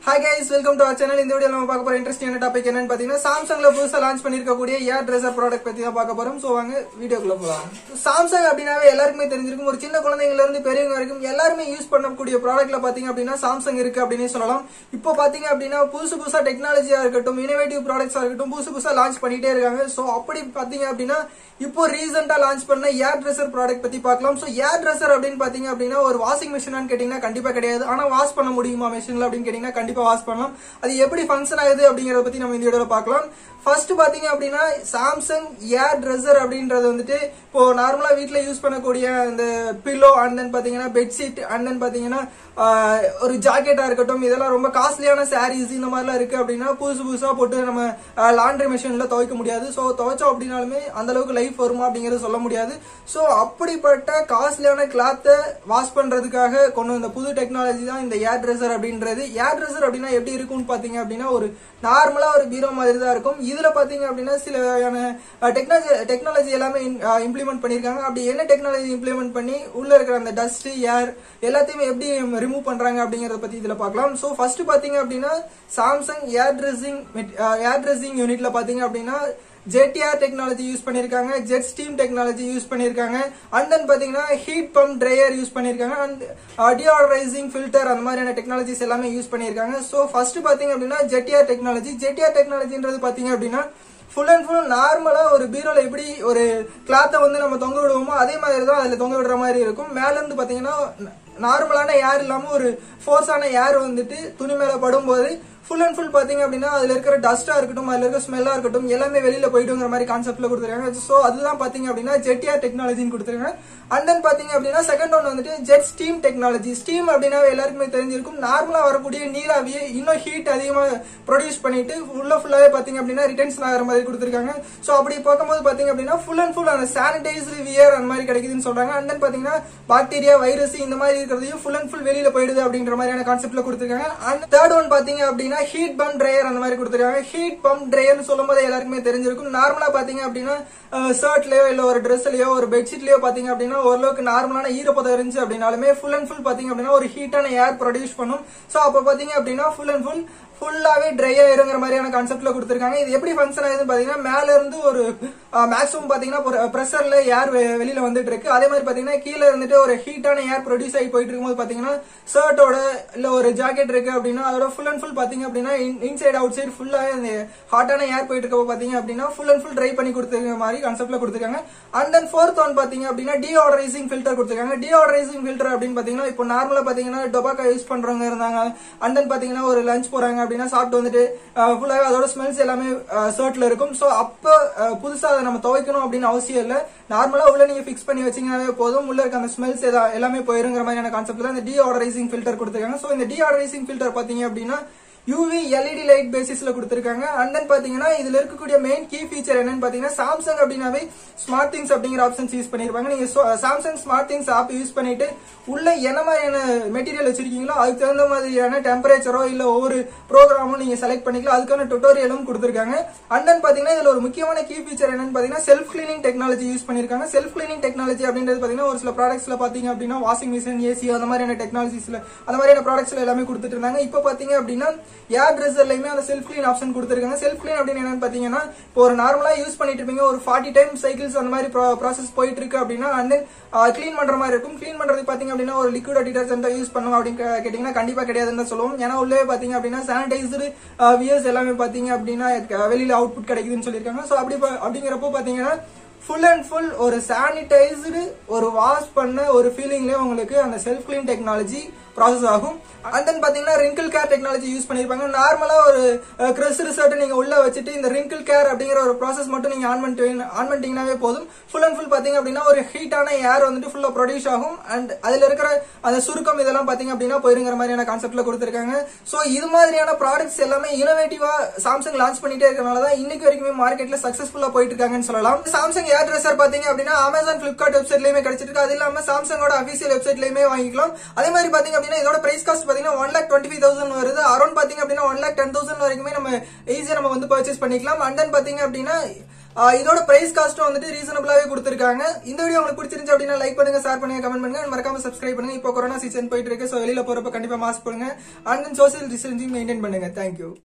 hi guys welcome to our channel இந்த video நம்ம பார்க்க போற இன்ட்ரெஸ்டிங் டாபிக் என்னன்னு பாத்தீங்கன்னா சாம்சங்ல புதுசா லான்ச் பண்ணிருக்கக்கூடிய ஏர் ட்ரெஸர் ப்ராடக்ட் பத்தி தான் பார்க்க போறோம் சோ வாங்க வீடியோக்குள்ள போலாம் சாம்சங் அப்படின்னாவே எல்லாருக்குமே தெரிஞ்சிருக்கும் ஒரு சின்ன குழந்தைங்கல இருந்து பெரியவங்க வரைக்கும் எல்லாருமே யூஸ் பண்ணக்கூடிய ப்ராடக்ட்ல பாத்தீங்க அப்படின்னா சாம்சங் இருக்கு அப்படின்னு சொல்லலாம் இப்போ பாத்தீங்க அப்படின்னா புதுசு புதுசா டெக்னாலஜியா இருக்கட்டும் இனோவேட்டிவ் ப்ராடக்ட்ஸா இருக்கட்டும் புதுசு புதுசா லான்ச் பண்ணிட்டே இருக்காங்க சோ அப்படி பாத்தீங்க அப்படின்னா இப்போ ரீசெண்டா லான்ச் பண்ண ஏர் ட்ரெஸர் ப்ராடக்ட் பத்தி பார்க்கலாம் சோ ஏர் ட்ரெஸர் அப்படின்னு பாத்தீங்க அப்படின்னா ஒரு வாஷிங் மிஷினான்னு கேட்டீங்கன்னா கண்டிப்பா கிடையாது ஆனா வாஷ் பண்ண முடியுமா மிஷின்ல அப்படின்னு கேட்டீங்கன்னா கண்டிப்பா வாஷ் பண்ணலாம் அது எப்படி ஃபங்க்ஷன் ஆகுது அப்படிங்கறத பத்தி நம்ம இந்த வீடியோல பார்க்கலாம் ஃபர்ஸ்ட் பாத்தீங்க அப்படின்னா சாம்சங் ஏர் ட்ரெஸர் அப்படின்றது வந்துட்டு இப்போ நார்மலா வீட்ல யூஸ் பண்ணக்கூடிய இந்த பில்லோ அண்ட் தென் பாத்தீங்கன்னா பெட்ஷீட் அண்ட் தென் பாத்தீங்கன்னா ஆஹ், ஒரு ஜாக்கெட்டா இருக்கட்டும் இதெல்லாம் ரொம்ப காஸ்ட்லியான சாரீஸ் இந்த மாதிரிலாம் இருக்கு அப்படின்னா புதுசு புதுசா போட்டு நம்ம லாண்ட்ரி மிஷின்ல துவைக்க முடியாது ஸோ துவைச்சோம் அப்படின்னாலுமே அந்த அளவுக்கு லைஃப் வருமா அப்படிங்கறது சொல்ல முடியாது ஸோ அப்படிப்பட்ட காஸ்ட்லியான கிளாத்தை வாஷ் பண்றதுக்காக கொண்டு வந்த புது டெக்னாலஜி தான் இந்த ஏர் ட்ரெஸர் அப்படின்றது ஏர் ட்ரெஸர் அப்படின்னா எப்படி இருக்கும்னு பாத்தீங்க அப்படின்னா ஒரு நார்மலா ஒரு பீரோ மாதிரி தான் இருக்கும் இதுல பாத்தீங்க அப்படின்னா சில வகையான டெக்னாலஜி டெக்னாலஜி எல்லாமே இம்ப்ளிமெண்ட் பண்ணிருக்காங்க அப்படி என்ன டெக்னாலஜி இம்ப்ளிமெண்ட் பண்ணி உள்ள இருக்கிற அந்த டஸ்ட் ஏர் எல்லாத்தையுமே எப்படி ரிமூவ் பண்றாங்க அப்படிங்கறத பத்தி இதுல பார்க்கலாம் சோ ஃபர்ஸ்ட் பாத்தீங்க அப்படின்னா Samsung air dressing air dressing யூனிட்ல பாத்தீங்க அப்படின்னா ஜெட்ஆர் டெக்னாலஜி யூஸ் பண்ணிருக்காங்க ஜெட் ஸ்டீம் டெக்னாலஜி யூஸ் பண்ணிருக்காங்க அண்ட் தென் பாத்தீங்கன்னா ஹீட் பம்ப் ட்ரையர் யூஸ் பண்ணிருக்காங்க அண்ட் டிஆர்ரைசிங் ஃபில்டர் அந்த மாதிரியான டெக்னாலஜிஸ் எல்லாமே யூஸ் பண்ணிருக்காங்க சோ ஃபர்ஸ்ட் பாத்தீங்க அப்படின்னா ஜெட்ஆர் டெக்னாலஜி ஜெட்ஆர் டெக்னாலஜின்றது பாத்தீங்க அப்படின்னா ஃபுல் அண்ட் ஃபுல் நார்மலா ஒரு பீரோல எப்படி ஒரு கிளாத்தை வந்து நம்ம தொங்க விடுவோமோ அதே மாதிரி தான் அதுல தொங்க விடுற மாதிரி இருக்கும் மேல இருந்து பாத்தீங்கன்னா நார்மலான ஏர் இல்லாம ஒரு ஃபோர்ஸான ஏர் வந்துட்டு துணி மேல படும்போது ஃபுல் அண்ட் ஃபுல் பாத்தீங்க அப்படின்னா அதுல இருக்கிற டஸ்டா இருக்கட்டும் அதுல இருக்கிற ஸ்மெல்லா இருக்கட்டும் எல்லாமே வெளியில போயிட்டுங்கிற மாதிரி கான்செப்ட்ல கொடுத்துருக்காங்க சோ அதுதான் பாத்தீங்க அப்படின்னா ஜெட்டிஆர் டெக்னாலஜின்னு கொடுத்துருக்காங்க அண்ட் தென் பாத்தீங்க அப்படின்னா செகண்ட் ஒன் வந்துட்டு ஜெட் ஸ்டீம் டெக்னாலஜி ஸ்டீம் அப்படின்னா எல்லாருக்குமே தெரிஞ்சிருக்கும் நார்மலா வரக்கூடிய நீராவியை இன்னும் ஹீட் அதிகமா ப்ரொடியூஸ் பண்ணிட்டு உள்ள ஃபுல்லாவே பாத்தீங்க அப்படின்னா ரிட்டர்ன்ஸ் ஆகிற மாதிரி கொடுத்துருக்காங்க சோ அப்படி பார்க்கும்போது பாத்தீங்க அப்படின்னா ஃபுல் அண்ட் ஃபுல் அந்த சானிடைஸ்டு வியர் அந்த மாதிரி கிடைக்குதுன்னு சொல்றாங்க அண்ட் தென் பாத்தீங்கன்னா பாக்டீரியா வைரஸ் இந்த மாதிரி இருக்கிறதையும் ஃபுல் அண்ட் ஃபுல் வெளியில போயிடுது அப்படின்ற மாதிரியான கான்செப்ட்ல கொடுத்துருக்காங்க அண்ட் தேர்ட் ஒன் பாத்தீங்க அப்படின்னா ஹீட் பம்ப் ட்ரையர் அந்த மாதிரி கொடுத்துருக்காங்க ஹீட் பம்ப் ட்ரையர்னு சொல்லும் போது எல்லாருக்குமே தெரிஞ்சிருக்கும் நார்மலா பாத்தீங்க அப்படின்னா ஷர்ட்லயோ இல்ல ஒரு ட்ரெஸ்லயோ ஒரு பெட்ஷீட்லயோ பாத்தீங்க அப்படின்னா ஓரளவுக்கு நார்மலான ஈரப்பதம் இருந்துச்சு அப்படின்னாலுமே ஃபுல் அண்ட் ஃபுல் பாத்தீங்க அப்படின்னா ஒரு ஹீட்டான ஏர் ப்ரொடியூஸ் பண்ணும் சோ அப்ப பாத்தீங்க அப்படின்னா ஃபுல் அண்ட் ஃபுல் ஃபுல்லாவே ட்ரை ஆயிருங்கிற மாதிரியான கான்செப்ட்ல கொடுத்துருக்காங்க இது எப்படி ஃபங்க்ஷன் ஆகுதுன்னு பாத்தீங்கன்னா மேல இருந்து ஒரு மேக்ஸிமம் பாத்தீங்கன்னா ப்ரெஷர்ல ஏர் வெளியில வந்துட்டு இருக்கு அதே மாதிரி பாத்தீங்கன்னா கீழே இருந்துட்டு ஒரு ஹீட்டான ஏர் ப்ரொடியூஸ் ஆகி போயிட்டு இருக்கும்போது பாத்தீங்கன்னா ஷர்ட்டோட இல்ல ஒரு ஜாக்கெட் இருக்கு அப்படின்னா அதோட ஃபுல் அண்ட் ஃபுல் பாத்தீங்க அப்படின்னா இன்சைட் அவுட் சைடு ஃபுல்லாவே அந்த ஹாட்டான ஏர் போயிட்டு இருக்கப்போ பாத்தீங்க அப்படின்னா ஃபுல் அண்ட் ஃபுல் ட்ரை பண்ணி கொடுத்துருக்க மாதிரி கான்செப்ட்ல கொடுத்துருக்காங்க அண்ட் தென் ஃபோர்த் ஒன் பாத்தீங்க அப்படின்னா டிஆர்டரைசிங் ஃபில்டர் கொடுத்துருக்காங்க டிஆர்டரைசிங் ஃபில்டர் அப்படின்னு பாத்தீங்கன்னா இப்போ நார்மலா பாத்தீங்கன்னா டொபாக்கோ யூஸ் பண்றவங்க இருந்தாங்க அண்ட் தென் பாத்தீங்கன்னா ஒரு லஞ்ச் போறாங்க அப்படின்னா சாப்பிட்டு வந்துட்டு ஃபுல்லாவே அதோட ஸ்மெல்ஸ் எல்லாமே ஷர்ட்ல இருக்கும் சோ அப்ப அஹ், புதுசா அதை நம்ம துவைக்கணும் அப்படின்னு அவசியம் இல்ல நார்மலா உள்ள நீங்க ஃபிக்ஸ் பண்ணி வச்சீங்கன்னாவே போதும் உள்ள இருக்க அந்த ஸ்மெல்ஸ் எல்லாமே போயிருங்கிற மாதிரியான கான்செப்ட்ல இந்த டிஆர்டரைசிங் ஃபில்டர் கொடுத்துருக்காங்க சோ இந்த டிஆர்டரைசிங் ஃபில்டர் பாத்தீங்க அப்படின்னா யூவி எல்இடி லைட் பேசிஸ்ல கொடுத்திருக்காங்க அண்ட் தென் பாத்தீங்கன்னா இதுல இருக்கக்கூடிய மெயின் கீ ஃபீச்சர் என்னன்னு பாத்தீங்கன்னா சாம்சங் அப்படின்னாவே ஸ்மார்ட் திங்ஸ் அப்படிங்கிற ஆப்ஷன்ஸ் யூஸ் பண்ணிருப்பாங்க நீங்க Samsung smart things app use பண்ணிட்டு உள்ள என்ன மாதிரியான மெட்டீரியல் வச்சிருக்கீங்களோ அதுக்கு தகுந்த மாதிரியான டெம்பரேச்சரோ இல்ல ஒவ்வொரு ப்ரோக்ராமும் நீங்க செலக்ட் பண்ணிக்கலாம் அதுக்கான டுட்டோரியலும் கொடுத்திருக்காங்க அண்ட் தென் பாத்தீங்கன்னா இதுல ஒரு முக்கியமான கீ ஃபீச்சர் என்னன்னு பாத்தீங்கன்னா செல்ஃப் கிளீனிங் டெக்னாலஜி யூஸ் பண்ணிருக்காங்க செல்ஃப் கிளீனிங் டெக்னாலஜி அப்படின்றது பாத்தீங்கன்னா ஒரு சில ப்ராடக்ட்ஸ்ல பாத்தீங்க அப்படின்னா வாஷிங் மிஷின் ஏசி அந்த மாதிரியான டெக்னாலஜிஸ்ல அந்த மாதிரியான ப்ராடக்ட்ஸ்ல எல்லாமே கொடுத்துட்டு இருந்தாங்க இப்போ பாத்தீங்க அப்படின்னா ஏர் ட்ரெஸ்ஸர்லயுமே அந்த செல்ஃப் கிளீன் ஆப்ஷன் கொடுத்துருக்காங்க செல்ஃப் கிளீன் அப்படின்னு என்னன்னு பாத்தீங்கன்னா இப்போ ஒரு நார்மலா யூஸ் பண்ணிட்டு இருப்பீங்க ஒரு ஃபார்ட்டி டைம் சைக்கிள்ஸ் அந்த மாதிரி ப்ராசஸ் போயிட்டு இருக்கு அப்படின்னா அண்ட் தென் க்ளீன் பண்ற மாதிரி இருக்கும் க்ளீன் பண்றது பாத்தீங்க அப்படின்னா ஒரு லிக்விட் டிடர்ஜென்ட் யூஸ் பண்ணும் அப்படின்னு கே- கேட்டீங்கன்னா கண்டிப்பா கிடையாதுன்னு தான் சொல்லுவோம் ஏன்னா உள்ளே பாத்தீங்க அப்படின்னா சானிடைசர் வியர்ஸ் எல்லாமே பாத்தீங்க அப்படின்னா க- வெளியில அவுட்புட் கிடைக்குதுன்னு சொல்லியிருக்காங்க சோ அப்படி பா- அப்படிங்கிறப்போ பாத்தீங்கன்னா ஃபுல் அண்ட் ஃபுல் ஒரு சானிடைஸ்டு ஒரு வாஷ் பண்ண ஒரு ஃபீலிங்லேயே உங்களுக்கு அந்த செல்ஃப் கிளீன் டெக்னாலஜி ப்ராசஸ் ஆகும் அண்ட் தென் பாத்தீங்கன்னா ரிங்கிள் கேர் டெக்னாலஜி யூஸ் பண்ணிருப்பாங்க நார்மலா ஒரு கிரஸ் ரிசர்ட் நீங்க உள்ள வச்சுட்டு இந்த ரிங்கிள் கேர் அப்படிங்கிற ஒரு ப்ராசஸ் மட்டும் நீங்க ஆன் பண்ணிட்டு ஆன் பண்ணிட்டீங்கன்னாவே போதும் ஃபுல் அண்ட் ஃபுல் பாத்தீங்க அப்படின்னா ஒரு ஹீட்டான ஏர் வந்துட்டு ஃபுல்லா ப்ரொடியூஸ் ஆகும் அண்ட் அதுல இருக்கிற அந்த சுருக்கம் இதெல்லாம் பாத்தீங்க அப்படின்னா போயிருங்கிற மாதிரியான கான்செப்ட்ல கொடுத்திருக்காங்க சோ இது மாதிரியான ப்ராடக்ட்ஸ் எல்லாமே இனோவேட்டிவா சாம்சங் லான்ச் பண்ணிட்டே இருக்கனால தான் இன்னைக்கு வரைக்குமே மார்க்கெட்ல சக்சஸ்ஃபுல்லா போயிட்டு இருக்காங்கன்னு சொல்லலாம் சாம்சங் ஏர் ட்ரெஸ்ஸர் பாத்தீங்க அப்படின்னா அமேசான் பிளிப்கார்ட் வெப்சைட்லயுமே கிடைச்சிட்டு இருக்கு அது இல்லாம சாம்சங்கோட அபிஷியல் வெப்சைட்லயுமே வாங்கிக்கலாம் அதே மாதிரி பாத்தீங்க பாத்தீங்கன்னா இதோட பிரைஸ் காஸ்ட் பாத்தீங்கன்னா one lakh twenty five thousand வருது அரௌண்ட் பாத்தீங்க அப்படின்னா ஒன் லேக் டென் தௌசண்ட் வரைக்குமே நம்ம ஈஸியா நம்ம வந்து பர்ச்சேஸ் பண்ணிக்கலாம் அண்ட் தென் பாத்தீங்க அப்படின்னா ஆஹ் இதோட பிரைஸ் காஸ்ட்டும் வந்துட்டு ரீசனபிளாவே கொடுத்துருக்காங்க இந்த வீடியோ உங்களுக்கு பிடிச்சிருந்துச்சு அப்படின்னா லைக் பண்ணுங்க ஷேர் பண்ணுங்க கமெண்ட் பண்ணுங்க and மறக்காம சப்ஸ்கிரைப் பண்ணுங்க இப்போ கொரோனா சீசன் போயிட்டு இருக்கு ஸோ வெளியில போறப்ப கண்டிப்பா மாஸ்க் போடுங்க and then social distancing maintain பண்ணுங்க தேங்க்யூ